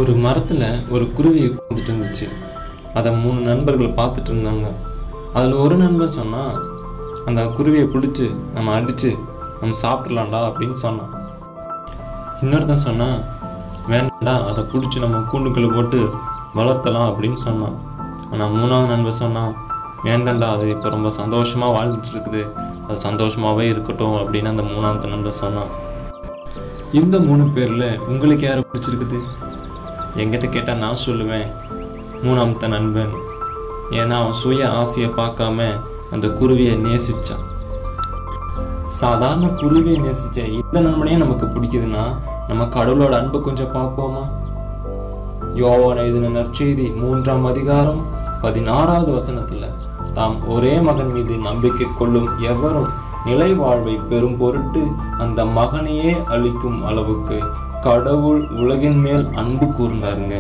ஒரு மரத்தில் ஒரு குருவி உட்காந்துட்டு இருந்துச்சு அதை மூணு நண்பர்கள் பார்த்துட்டு இருந்தாங்க அதில் ஒரு நண்பர் சொன்னான் அந்த குருவியை பிடிச்சி நம்ம அடித்து நம்ம சாப்பிட்றலாம்டா அப்படின்னு சொன்னான் இன்னொருத்தன் சொன்னான் வேண்டாம்டா அதை பிடிச்சி நம்ம கூண்டுக்குள்ள போட்டு வளர்த்தலாம் அப்படின்னு சொன்னான் ஆனால் மூணாவது நண்பர் சொன்னான் வேண்டாம்டா அது இப்போ ரொம்ப சந்தோஷமாக வாழ்ந்துட்டு இருக்குது அது சந்தோஷமாகவே இருக்கட்டும் அப்படின்னு அந்த மூணாவது நண்பர் சொன்னான் இந்த மூணு பேரில் உங்களுக்கு யாரை பிடிச்சிருக்குது என்கிட்ட கேட்டால் நான் சொல்லுவேன் மூணாமத்த நண்பன் ஏன்னா அவன் சுய ஆசையை பார்க்காம அந்த குருவியை நேசிச்சான் சாதாரண குருவியை நேசிச்ச இந்த நண்பனையும் நமக்கு பிடிக்குதுன்னா நம்ம கடவுளோட அன்பை கொஞ்சம் பார்ப்போமா யோவான எழுதின நற்செய்தி மூன்றாம் அதிகாரம் பதினாறாவது வசனத்துல தாம் ஒரே மகன் மீது நம்பிக்கை கொள்ளும் எவரும் நிலை வாழ்வை பெறும் பொருட்டு அந்த மகனையே அளிக்கும் அளவுக்கு கடவுள் உலகின் மேல் அன்பு கூர்ந்தாருங்க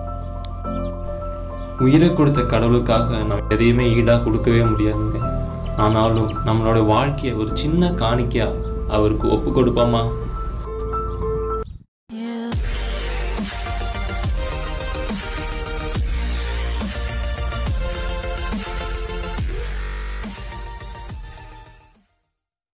உயிரை கொடுத்த கடவுளுக்காக நம்ம எதையுமே ஈடா கொடுக்கவே முடியாதுங்க ஆனாலும் நம்மளோட வாழ்க்கையை ஒரு சின்ன காணிக்கையா அவருக்கு ஒப்பு கொடுப்போமா